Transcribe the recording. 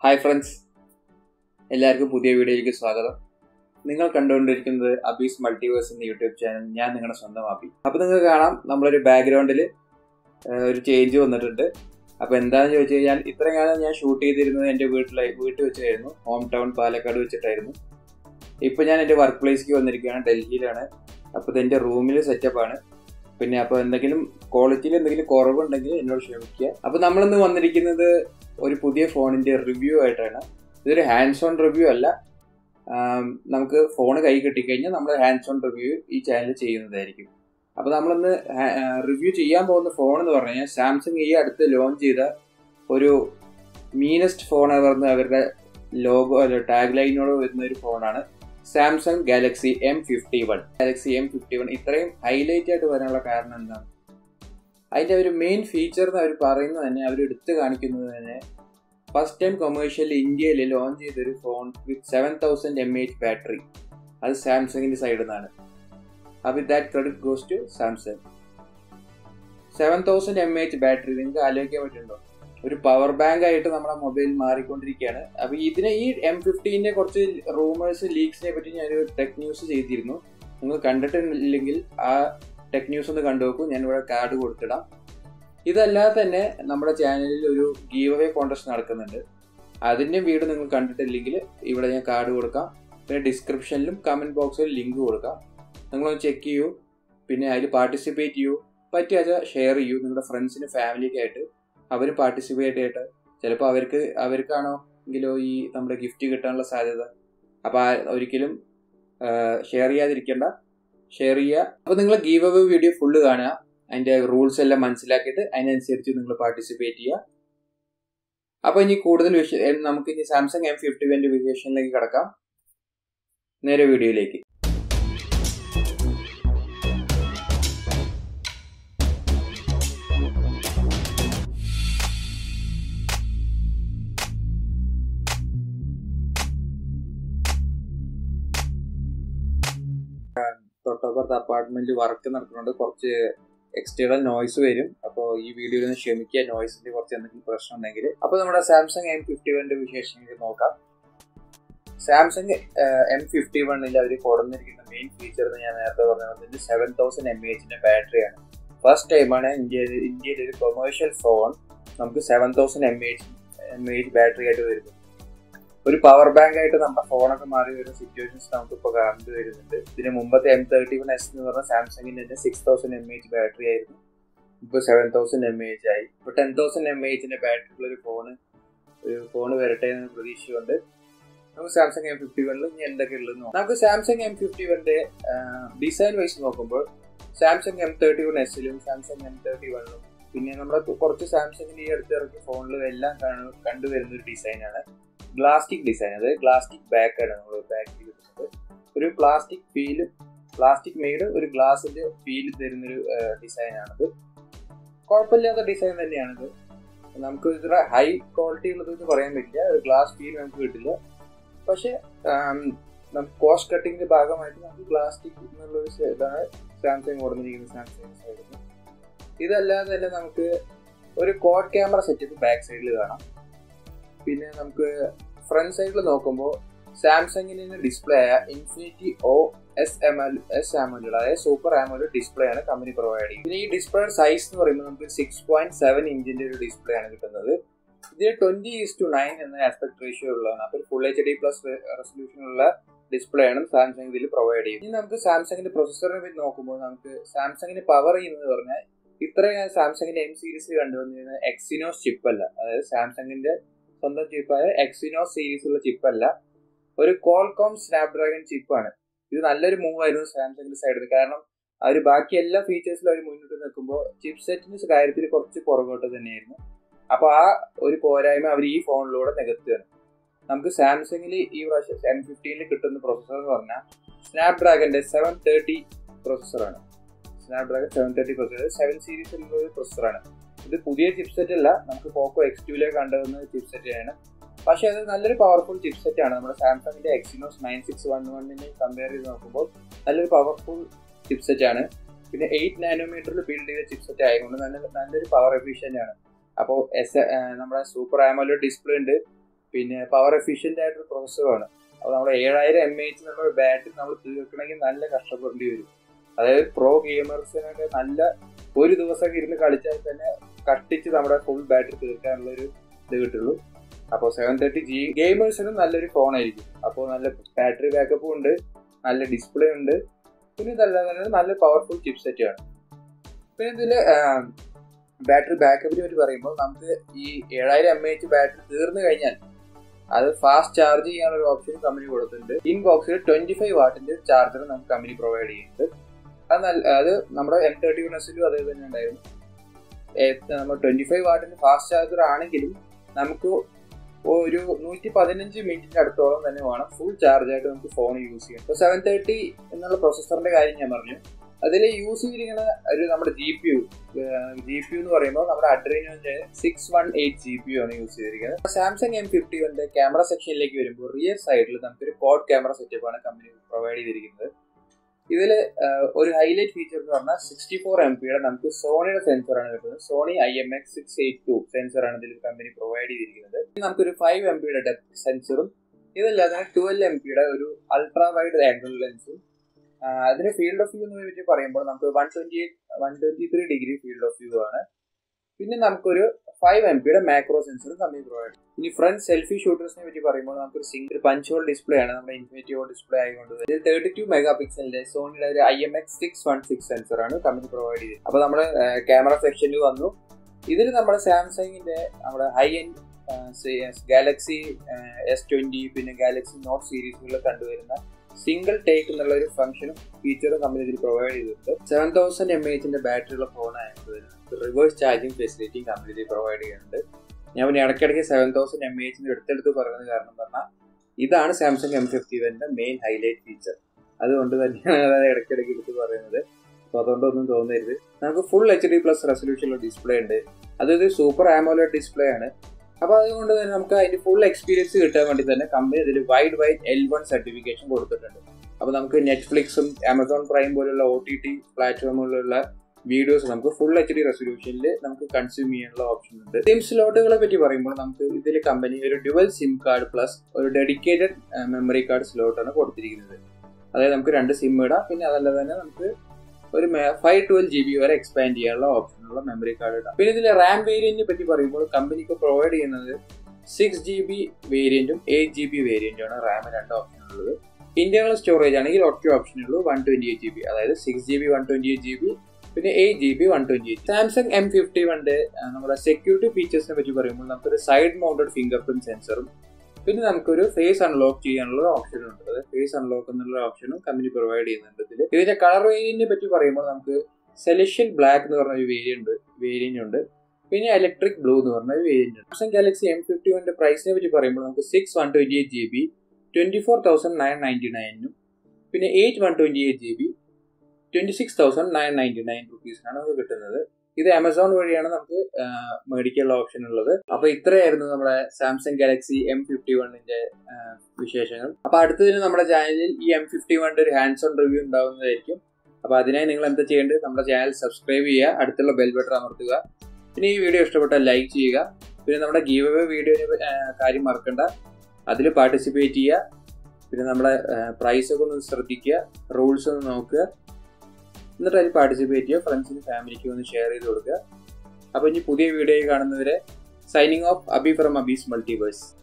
hi friends എല്ലാവർക്കും പുതിയ വീഡിയോയിലേക്ക് സ്വാഗതം നിങ്ങൾ കണ്ടുകൊണ്ടിരിക്കുന്നത് അബീസ് മൾട്ടിവേഴ്സ് എന്ന യൂട്യൂബ് ചാനൽ ഞാൻ നിങ്ങളുടെ സ്വന്തം അബി അപ്പോൾ നിങ്ങൾക്ക് കാണാം നമ്മളൊരു ബാക്ക്ഗ്രൗണ്ടിൽ ഒരു ചേഞ്ച് വന്നിട്ടുണ്ട് അപ്പോൾ എന്താണെന്ന് ചോദിച്ചു കഴിഞ്ഞാൽ ഇത്രയും കാലം ഞാൻ ഷൂട്ട് ചെയ്തിരുന്നത് എൻ്റെ വീട്ടിലെ വീട്ടിൽ വെച്ചായിരുന്നു ഹോം ടൗൺ പാലക്കാട് വെച്ചിട്ടായിരുന്നു ഇപ്പോൾ ഞാൻ എൻ്റെ വർക്ക് പ്ലേസിലേക്ക് വന്നിരിക്കുകയാണ് ഡൽഹിയിലാണ് അപ്പോൾ ഇത് എൻ്റെ റൂമിൽ സെറ്റപ്പാണ് പിന്നെ അപ്പോൾ എന്തെങ്കിലും ക്വാളിറ്റിയിൽ എന്തെങ്കിലും കുറവുണ്ടെങ്കിൽ എന്നോട് ക്ഷമിക്കുക അപ്പോൾ നമ്മളിന്ന് വന്നിരിക്കുന്നത് ഒരു പുതിയ ഫോണിന്റെ റിവ്യൂ ആയിട്ടാണ് ഇതൊരു ഹാൻഡ്സ് ഓൺ റിവ്യൂ അല്ല ആം, നമുക്ക് ഫോൺ കൈ കിട്ടിക്കഴിഞ്ഞാൽ നമ്മൾ ഹാൻഡ്സ് ഓൺ റിവ്യൂ ഈ ചാനൽ ചെയ്യുന്നതായിരിക്കും അപ്പോൾ നമ്മളിന്ന് റിവ്യൂ ചെയ്യാൻ പോകുന്ന ഫോൺ എന്ന് പറഞ്ഞു കഴിഞ്ഞാൽ സാംസങ് ഈ അടുത്ത് ലോഞ്ച് ചെയ്ത ഒരു മീനസ്റ്റ് ഫോൺ പറഞ്ഞ അവരുടെ ലോഗോ അല്ല ടാഗ് ലൈനോട് വരുന്ന ഒരു ഫോണാണ് Samsung Galaxy M fifty one Galaxy M fifty one ഇത്രയും ഹൈലൈറ്റ് ആയിട്ട് വരാനുള്ള കാരണം എന്താണ് അതിന്റെ ഒരു മെയിൻ ഫീച്ചർ എന്ന് അവർ പറയുന്നത് തന്നെ അവർ എടുത്തു കാണിക്കുന്നത് തന്നെ ഫസ്റ്റ് ടൈം കൊമേഴ്ഷ്യൽ ഇന്ത്യയിൽ ലോഞ്ച് ചെയ്തൊരു phone with seven thousand M H battery അത് സാംസങ്ങിന്റെ സൈഡിൽ നിന്നാണ് അപ്പോൾ that credit goes to Samsung seven thousand M H battery നിങ്ങൾക്ക് ആലോചിക്കാൻ പറ്റുന്നുണ്ടോ ഒരു പവർ ബാങ്ക് ആയിട്ട് നമ്മുടെ മൊബൈൽ മാറിക്കൊണ്ടിരിക്കുകയാണ് അപ്പോൾ ഇതിനെ ഈ എം ഫിഫ്റ്റീൻ്റെ കുറച്ച് റൂമേഴ്സ് ലീക്സിനെ പറ്റി ഞാനൊരു ടെക് ന്യൂസ് ചെയ്തിരുന്നു നിങ്ങൾ കണ്ടിട്ടില്ലെങ്കിൽ ആ ടെക് ന്യൂസ് ഒന്ന് കണ്ടുനോക്കൂ ഞാൻ ഇവിടെ കാർഡ് കൊടുത്തിടാം ഇതല്ലാതെ തന്നെ നമ്മുടെ ചാനലിൽ ഒരു ഗീവ് അവേ കോൺടെസ്റ്റ് നടക്കുന്നുണ്ട് അതിൻ്റെ വീഡിയോ നിങ്ങൾ കണ്ടിട്ടില്ലെങ്കിൽ ഇവിടെ ഞാൻ കാർഡ് കൊടുക്കാം പിന്നെ ഡിസ്ക്രിപ്ഷനിലും കമൻറ്റ് ബോക്സിൽ ലിങ്ക് കൊടുക്കാം നിങ്ങളൊന്ന് ചെക്ക് ചെയ്യൂ പിന്നെ അതിൽ പാർട്ടിസിപ്പേറ്റ് ചെയ്യൂ പറ്റിയാച്ച ഷെയർ ചെയ്യൂ നിങ്ങളുടെ ഫ്രണ്ട്സിന് ഫാമിലിക്ക് ആയിട്ട് അവർ പാർട്ടിസിപ്പേറ്റ് ആയിട്ട് ചിലപ്പോൾ അവർക്ക് അവർക്കാണോ എങ്കിലോ ഈ നമ്മുടെ ഗിഫ്റ്റ് കിട്ടാനുള്ള സാധ്യത അപ്പോൾ ഒരിക്കലും ഷെയർ ചെയ്യാതിരിക്കേണ്ട ഷെയർ ചെയ്യുക അപ്പോൾ നിങ്ങൾ ഗീവ് അവേ വീഡിയോ ഫുള്ള് കാണുക അതിൻ്റെ റൂൾസ് എല്ലാം മനസ്സിലാക്കിയിട്ട് അതിനനുസരിച്ച് നിങ്ങൾ പാർട്ടിസിപ്പേറ്റ് ചെയ്യുക അപ്പോൾ ഇനി കൂടുതൽ വിഷയം നമുക്ക് ഇനി സാംസങ് എം ഫിഫ്റ്റി വൻ്റെ വിശേഷനിലേക്ക് കിടക്കാം നേരെ വീഡിയോയിലേക്ക് തൊട്ടപ്പുറത്ത് അപ്പാർട്ട്മെന്റ് വർക്ക് നടക്കുന്നുണ്ട് കുറച്ച് എക്സ്റ്റേണൽ നോയ്സ് വരും അപ്പോൾ ഈ വീഡിയോയിൽ നിന്ന് ക്ഷമിക്കുക നോയ്സിന്റെ കുറച്ച് എന്തെങ്കിലും പ്രശ്നം ഉണ്ടെങ്കിൽ അപ്പോൾ നമ്മുടെ സാംസങ് എം ഫിഫ്റ്റി വണ്ണിന്റെ വിശേഷങ്ങൾ നോക്കാം സാംസങ് എം ഫിഫ്റ്റി വണ്ണിൽ അവർ കൊടുന്നിരിക്കുന്ന മെയിൻ ഫീച്ചർ എന്ന് ഞാൻ നേരത്തെ പറഞ്ഞത് സെവൻ തൗസൻഡ് എം എച്ചിന്റെ ബാറ്ററിയാണ് ഫസ്റ്റ് ടൈമാണ് ഇന്ത്യയിൽ ഇന്ത്യയിൽ ഒരു കൊമേഴ്ഷ്യൽ ഫോൺ നമുക്ക് seven thousand M H M H battery ആയിട്ട് വരുന്നത് ഒരു പവർ ബാങ്ക് ആയിട്ട് നമ്മുടെ ഫോണൊക്കെ മാറി വരുന്ന സിറ്റുവേഷൻസ് നമുക്ക് ഇപ്പോൾ കണ്ടു വരുന്നുണ്ട് ഇതിന് മുമ്പത്തെ എം തേർട്ടി വൺ എസ് എന്ന് പറഞ്ഞ സാംസങ്ങിന്റെ തന്നെ six thousand M H battery ആയിരുന്നു ഇപ്പോൾ സെവൻ തൗസൻഡ് എം എച്ച് ആയി ഇപ്പോൾ ടെൻ തൗസൻഡ് എം എച്ചിന്റെ ബാറ്ററി ഉള്ള ഒരു ഫോണ് ഒരു ഫോൺ വരട്ടെ എന്ന് പ്രതീക്ഷയുണ്ട് നമുക്ക് സാംസങ് എം ഫിഫ്റ്റി വണ്ണിൽ ഇനി എന്തൊക്കെ ഉള്ളത് നോക്കാം നമുക്ക് സാംസങ് എം ഫിഫ്റ്റി വണ്ണിന്റെ ഡിസൈൻ വൈസ് നോക്കുമ്പോൾ സാംസങ് എം തേർട്ടി വൺ എസിലും സാംസങ് എം തേർട്ടി വണ്ണിലും പിന്നെ നമ്മുടെ കുറച്ച് സാംസങ്ങിന്റെ ഈ അടുത്ത് ഇറക്കിയ ഫോണിലും എല്ലാം കാണു- കണ്ടുവരുന്ന ഒരു ഡിസൈനാണ് ഗ്ലാസ്റ്റിക് ഡിസൈൻ അതായത് ഗ്ലാസ്റ്റിക് ബാക്ക് ആണ് നമ്മൾ ബാക്കിൽ കിട്ടുന്നത് ഒരു പ്ലാസ്റ്റിക് ഫീല് പ്ലാസ്റ്റിക് മെയ്ഡ് ഒരു ഗ്ലാസിന്റെ ഫീൽ തരുന്നൊരു ഡിസൈനാണിത് കുഴപ്പമില്ലാത്ത ഡിസൈൻ തന്നെയാണിത് നമുക്ക് ഇത്ര ഹൈ ക്വാളിറ്റി ഉള്ളത് എന്ന് പറയാൻ പറ്റില്ല ഒരു ഗ്ലാസ് ഫീൽ നമുക്ക് കിട്ടില്ല പക്ഷെ ആം, നമുക്ക് കോസ്റ്റ് കട്ടിങ്ങിന്റെ ഭാഗമായിട്ട് നമുക്ക് പ്ലാസ്റ്റിക് എന്നുള്ളൊരു സ- ഇതാണ് സാംസങ് കൊടുത്തിരിക്കുന്നത് സാംസങ് സൈഡിൽ ഇതല്ലാതെ തന്നെ നമുക്ക് ഒരു കോഡ് ക്യാമറ സെറ്റപ്പ് ബാക്ക് സൈഡിൽ കാണാം പിന്നെ നമുക്ക് ഫ്രണ്ട് സൈഡിൽ നോക്കുമ്പോൾ സാംസങ്ങിന് ഡിസ്പ്ലേ ആയ infinity O S M L S AMOLED അതായത് സൂപ്പർ ആമോലഡ് ഡിസ്പ്ലേ ആണ് കമ്പനി പ്രൊവൈഡ് ചെയ്യുന്നത് പിന്നെ ഈ ഡിസ്പ്ലേ സൈസ് എന്ന് പറയുമ്പോൾ നമുക്ക് സിക്സ് പോയിന്റ് സെവൻ ഇഞ്ചിന്റെ ഒരു ഡിസ്പ്ലേ ആണ് കിട്ടുന്നത് ഇതിന് ട്വന്റി ഈസ് ടു നയൻ എന്ന ആസ്പെക്ട് റേഷ്യോ ഉള്ളതാണ് അപ്പോൾ ഫുൾ എച്ച് ഡി പ്ലസ് റെസൊല്യൂഷനുള്ള ഡിസ്പ്ലേ ആണ് സാംസങ് ഇതിൽ പ്രൊവൈഡ് ചെയ്യുന്നത് ഇനി നമുക്ക് സാംസങ്ങിന്റെ പ്രൊസസ്സറിനെ പറ്റി നോക്കുമ്പോൾ നമുക്ക് സാംസങ്ങിന് പവർ ചെയ്യുന്നത് പറഞ്ഞാൽ ഇത്രയും ഞാൻ സാംസങ്ങിന്റെ എം സീരീസിൽ കണ്ടുവന്നിരുന്നത് എക്സിനോസ് ചിപ്പ് അല്ല അതായത് സാംസങ്ങിന്റെ സ്വന്തം ചിപ്പായ എക്സിനോസ് സീരീസുള്ള ചിപ്പ് അല്ല ഒരു കോൾകോം സ്നാപ്ഡ്രാഗൺ ചിപ്പാണ് ഇത് നല്ലൊരു മൂവ് ആയിരുന്നു സാംസങ്ങിന്റെ സൈഡിൽ കാരണം അവർ ബാക്കി എല്ലാ ഫീച്ചേഴ്സിലും അവർ മുന്നോട്ട് നിൽക്കുമ്പോൾ ചിപ്പ് സെറ്റിന്റെ കാര്യത്തിൽ കുറച്ച് പുറകോട്ട് തന്നെയായിരുന്നു അപ്പോൾ ആ ഒരു പോരായ്മ അവർ ഈ ഫോണിലൂടെ നികത്തുകയാണ് നമുക്ക് സാംസങ്ങിൽ ഈ പ്രാവശ്യം എം ഫിഫ്റ്റീനിൽ കിട്ടുന്ന പ്രൊസസ്സർ എന്ന് പറഞ്ഞാൽ സ്നാപ്ഡ്രാഗന്റെ സെവൻ തേർട്ടി പ്രൊസസ്സറാണ് Snapdragon seven thirty processor seven സീരീസിലുള്ള ഒരു പ്രൊസസ്സറാണ് ഇത് പുതിയ ചിപ്സെറ്റ് അല്ല നമുക്ക് പോക്കോ എക്സ് ടുവിലേക്ക് കണ്ടുവന്ന ചിപ്സെറ്റ് ആണ് പക്ഷേ അത് നല്ലൊരു പവർഫുൾ ചിപ്സെറ്റ് ആണ് നമ്മുടെ സാംസങ്ങിന്റെ എക്സിനോസ് നയൻ സിക്സ് വൺ വണ്ണിനെ കമ്പയർ ചെയ്ത് നോക്കുമ്പോൾ നല്ലൊരു പവർഫുൾ ചിപ്സെറ്റ് ആണ് പിന്നെ എയ്റ്റ് നാനോമീറ്ററിൽ ബിൽഡ് ചെയ്ത ചിപ്സെറ്റ് ആയതുകൊണ്ട് നല്ല നല്ലൊരു പവർ എഫിഷ്യൻ്റ് ആണ് അപ്പോൾ എസ് നമ്മുടെ സൂപ്പർ ആമോലോ ഡിസ്പ്ലേ ഉണ്ട് പിന്നെ പവർ എഫിഷ്യന്റ് ആയിട്ടൊരു പ്രോസസ്സറുമാണ് അപ്പോൾ നമ്മുടെ ഏഴായിരം എം എച്ച് എന്നുള്ള ഒരു ബാറ്ററി നമ്മൾ തീർക്കണമെങ്കിൽ നല്ല കഷ്ടപ്പെടേണ്ടി വരും അതായത് പ്രോ ഗെയിമേഴ്സിനൊക്കെ നല്ല ഒരു ദിവസമൊക്കെ ഇരുന്ന് കളിച്ചാൽ തന്നെ കഷ്ടിച്ച് നമ്മുടെ ഫുൾ ബാറ്ററി തീർക്കാനുള്ള ഒരു ഇത് കിട്ടുള്ളൂ അപ്പോൾ സെവൻ തേർട്ടി ജി ഗെയിമേഴ്സിനും നല്ലൊരു ഫോൺ ആയിരിക്കും അപ്പോൾ നല്ല ബാറ്ററി ബാക്കപ്പും ഉണ്ട് നല്ല ഡിസ്പ്ലേ ഉണ്ട് പിന്നെ ഇതല്ലാതെ തന്നെ നല്ല പവർഫുൾ ചിപ്പ് സെറ്റ് ആണ് പിന്നെ ഇതിൽ ബാറ്ററി ബാക്കപ്പിനെ പറ്റി പറയുമ്പോൾ നമുക്ക് ഈ ഏഴായിരം എം എച്ച് ബാറ്ററി തീർന്നു കഴിഞ്ഞാൽ അത് ഫാസ്റ്റ് ചാർജ് ചെയ്യാനുള്ള ഒരു ഓപ്ഷൻ കമ്പനി കൊടുത്തിട്ടുണ്ട് ഇൻ ബോക്സിൽ ട്വന്റി ഫൈവ് വാട്ടിന്റെ ചാർജർ നമുക്ക് കമ്പനി പ്രൊവൈഡ് ചെയ്യുന്നുണ്ട് അത് നല്ല അത് നമ്മുടെ എം തേർട്ടി വൺ എസിലും അതേ തന്നെ ഉണ്ടായിരുന്നു നമ്മൾ ട്വന്റി ഫൈവ് വാട്ടിന്റെ ഫാസ്റ്റ് ചാർജർ ആണെങ്കിലും നമുക്ക് ഒരു നൂറ്റി പതിനഞ്ച് മിനിറ്റിന്റെ അടുത്തോളം തന്നെ വേണം ഫുൾ ചാർജ് ആയിട്ട് നമുക്ക് ഫോൺ യൂസ് ചെയ്യാം ഇപ്പോൾ സെവൻ തേർട്ടി എന്നുള്ള പ്രൊസസ്സറിന്റെ കാര്യം ഞാൻ പറഞ്ഞു അതിൽ യൂസ് ചെയ്തിരിക്കുന്ന ഒരു നമ്മുടെ G P U G P U എന്ന് പറയുമ്പോൾ നമ്മുടെ അഡ്രീനോന്റെ six one eight G P U ആണ് യൂസ് ചെയ്തിരിക്കുന്നത് സാംസങ് എം ഫിഫ്റ്റി വന്റെ ക്യാമറ സെക്ഷനിലേക്ക് വരുമ്പോൾ റിയർ സൈഡിൽ നമുക്കൊരു കോഡ് ക്യാമറ സെറ്റപ്പ് ആണ് കമ്പനി പ്രൊവൈഡ് ചെയ്തിരിക്കുന്നത് ഇതിൽ ഒരു ഹൈലൈറ്റ് ഫീച്ചർ എന്ന് പറഞ്ഞാൽ സിക്സ്റ്റി ഫോർ എം പിയുടെ നമുക്ക് സോണിയുടെ സെൻസറാണ് കിട്ടുന്നത് Sony I M X six eight two സെൻസറാണ് ഇതിൽ കമ്പനി പ്രൊവൈഡ് ചെയ്തിരിക്കുന്നത് നമുക്കൊരു ഫൈവ് എം പിയുടെ ഡെപ്ത് സെൻസറും ഇതല്ലാതെ ട്വൽവ് എം പിയുടെ ഒരു അൾട്രാ വൈഡ് ആംഗിൾ ലെൻസും അതിന് ഫീൽഡ് ഓഫ് വ്യൂ എന്ന് പറ്റി പറയുമ്പോൾ നമുക്ക് one twenty one twenty three degree field of view ആണ് പിന്നെ നമുക്കൊരു ഫൈവ് എം പിയുടെ മാക്രോ സെൻസറും കമ്പനി പ്രൊവൈഡ് ഇനി ഫ്രണ്ട് സെൽഫി ഷൂട്ടേഴ്സിനെ പറ്റി പറയുമ്പോൾ നമുക്കൊരു സിംഗിൾ പഞ്ച് ഹോൾ ഡിസ്പ്ലേ ആണ് നമ്മുടെ ഇൻഫിനിറ്റി ഹോൾ ഡിസ്പ്ലേ ആയതുകൊണ്ട് ഇതിൽ തേർട്ടി ടു മെഗാ പിക്സലിന്റെ സോണിയുടെ ഒരു I M X six one six സെൻസറാണ് കമ്പനി പ്രൊവൈഡ് ചെയ്തത് അപ്പോൾ നമ്മൾ ക്യാമറ സെക്ഷനിൽ വന്നു ഇതിൽ നമ്മുടെ സാംസങ്ങിന്റെ നമ്മുടെ high end Galaxy S twenty പിന്നെ ഗാലക്സി നോട്ട് സീരീസുകളിൽ കണ്ടുവരുന്ന സിംഗിൾ ടേക്ക് എന്നുള്ള ഒരു ഫംഗ്ഷനും ഫീച്ചറും കമ്പനി ഇതിൽ പ്രൊവൈഡ് ചെയ്തിട്ടുണ്ട് സെവൻ തൗസൻഡ് എം എച്ചിന്റെ ബാറ്ററി ഉള്ള ഫോൺ ആയതുകൊണ്ട് റിവേഴ്സ് ചാർജിങ് ഫെസിലിറ്റിയും കമ്പനി ഇതിൽ പ്രൊവൈഡ് ചെയ്യുന്നുണ്ട് ഞാൻ പിന്നെ ഇടയ്ക്കിടയ്ക്ക് സെവൻ തൗസൻഡ് എം എച്ചിന്റെ എടുത്തെടുത്ത് പറയുന്നത് കാരണം പറഞ്ഞാൽ ഇതാണ് സാംസങ് എം ഫിഫ്റ്റി വന്റെ മെയിൻ ഹൈലൈറ്റ് ഫീച്ചർ അതുകൊണ്ട് തന്നെയാണ് അതായത് ഇടയ്ക്കിടയ്ക്ക് എടുത്ത് പറയുന്നത് അപ്പോൾ അതുകൊണ്ടൊന്നും തോന്നരുത് നമുക്ക് ഫുൾ എച്ച് ഡി പ്ലസ് റെസൊല്യൂഷനുള്ള ഡിസ്പ്ലേ ഉണ്ട് അതൊരു സൂപ്പർ ആമോലഡ് ഡിസ്പ്ലേ ആണ് അപ്പോൾ അതുകൊണ്ട് തന്നെ നമുക്ക് അതിന്റെ ഫുൾ എക്സ്പീരിയൻസ് കിട്ടാൻ വേണ്ടി തന്നെ കമ്പനി ഇതിൽ Widevine L one certification കൊടുത്തിട്ടുണ്ട് അപ്പോൾ നമുക്ക് നെറ്റ്ഫ്ലിക്സും ആമസോൺ പ്രൈം പോലുള്ള ഒ ടി ടി പ്ലാറ്റ്ഫോമുകളിലുള്ള വീഡിയോസ് നമുക്ക് ഫുൾ എച്ച് ഡി റെസൊല്യൂഷനിൽ നമുക്ക് കൺസ്യൂം ചെയ്യാനുള്ള ഓപ്ഷൻ ഉണ്ട് സിം സ്ലോട്ടുകളെ പറ്റി പറയുമ്പോൾ നമുക്ക് ഇതിൽ കമ്പനി ഒരു ഡുവൽ സിം കാർഡ് പ്ലസ് ഒരു ഡെഡിക്കേറ്റഡ് മെമ്മറി കാർഡ് സ്ലോട്ടാണ് കൊടുത്തിരിക്കുന്നത് അതായത് നമുക്ക് രണ്ട് സിം ഇടാം പിന്നെ അതല്ലാതെ തന്നെ നമുക്ക് ഒരു ഫൈവ് ട്വൽവ് ജി ബി വരെ എക്സ്പാൻഡ് ചെയ്യാനുള്ള ഓപ്ഷനുള്ള മെമ്മറി കാർഡ് ഇടാം പിന്നെ ഇതിൽ റാം വേരിയന്റിനെ പറ്റി പറയുമ്പോൾ കമ്പനിക്ക് പ്രൊവൈഡ് ചെയ്യുന്നത് സിക്സ് ജി ബി വേരിയന്റും എയ്റ്റ് ജി ബി വേരിയന്റും ആണ് റാം രണ്ട് ഓപ്ഷൻ ഉള്ളത് ഇന്റേണൽ സ്റ്റോറേജ് ആണെങ്കിൽ ഒറ്റ ഓപ്ഷൻ ഉള്ളൂ one twenty eight G B അതായത് six G B one twenty eight G B പിന്നെ eight G B one twenty eight Samsung M fifty വണ്ടെ നമ്മുടെ സെക്യൂരിറ്റി ഫീച്ചേഴ്സിനെ പറ്റി പറയുമ്പോൾ നമുക്കൊരു സൈഡ് മൗണ്ടഡ് ഫിംഗർ പ്രിന്റ് സെൻസറും പിന്നെ നമുക്കൊരു ഫേസ് അൺലോക്ക് ചെയ്യാനുള്ള ഓപ്ഷൻ ഉണ്ട് അതായത് ഫേസ് അൺലോക്ക് എന്നുള്ള ഓപ്ഷനും കമ്പനി പ്രൊവൈഡ് ചെയ്യുന്നുണ്ട് ഇതിൽ ഇതിന്റെ കളർ വേരിയന്റിനെ പറ്റി പറയുമ്പോൾ നമുക്ക് സെലഷ്യൽ ബ്ലാക്ക് എന്ന് പറഞ്ഞ ഒരു വേരിയന്റ് വേരിയന്റ് ഉണ്ട് പിന്നെ ഇലക്ട്രിക് ബ്ലൂ എന്ന് പറഞ്ഞ ഒരു വേരിയന്റ് ഉണ്ട് സാംസങ് ഗാലക്സി എം ഫിഫ്റ്റി വണ്ണിന്റെ പ്രൈസിനെ പറ്റി പറയുമ്പോൾ നമുക്ക് six one twenty eight G B twenty four thousand nine ninety നയനും പിന്നെ eight one twenty eight G B twenty six thousand nine ninety nine റുപ്പീസിനാണ് നമുക്ക് കിട്ടുന്നത് ഇത് ആമസോൺ വഴിയാണ് നമുക്ക് മേടിക്കാനുള്ള ഓപ്ഷൻ ഉള്ളത് അപ്പൊ ഇത്രയായിരുന്നു നമ്മുടെ സാംസങ് ഗാലക്സി എം ഫിഫ്റ്റി വണ്ണിന്റെ വിശേഷങ്ങൾ അപ്പൊ അടുത്തതിന് നമ്മുടെ ചാനലിൽ ഈ എം ഫിഫ്റ്റി വണ്ണിന്റെ ഒരു ഹാൻഡ്സ് ഓൺ റിവ്യൂ ഉണ്ടാവുന്നതായിരിക്കും അപ്പൊ അതിനായി നിങ്ങൾ എന്താ ചെയ്യേണ്ടത് നമ്മുടെ ചാനൽ സബ്സ്ക്രൈബ് ചെയ്യുക അടുത്തുള്ള ബെൽ ബട്ടൺ അമർത്തുക പിന്നെ ഈ വീഡിയോ ഇഷ്ടപ്പെട്ടാൽ ലൈക്ക് ചെയ്യുക പിന്നെ നമ്മുടെ ഗീവ് അവേ വീഡിയോയുടെ കാര്യം മറക്കണ്ട അതിൽ പാർട്ടിസിപ്പേറ്റ് ചെയ്യുക പിന്നെ നമ്മുടെ പ്രൈസ് ഒക്കെ ഒന്ന് ശ്രദ്ധിക്കുക റൂൾസ് ഒന്ന് നോക്കുക എന്നിട്ട് അതിൽ പാർട്ടിസിപ്പേറ്റ് ചെയ്യുക ഫ്രണ്ട്സിനും ഫാമിലിക്കും ഒന്ന് ഷെയർ ചെയ്ത് കൊടുക്കുക അപ്പോൾ ഇനി പുതിയ വീഡിയോ കാണുന്നവരെ signing off Abi from Abi's multiverse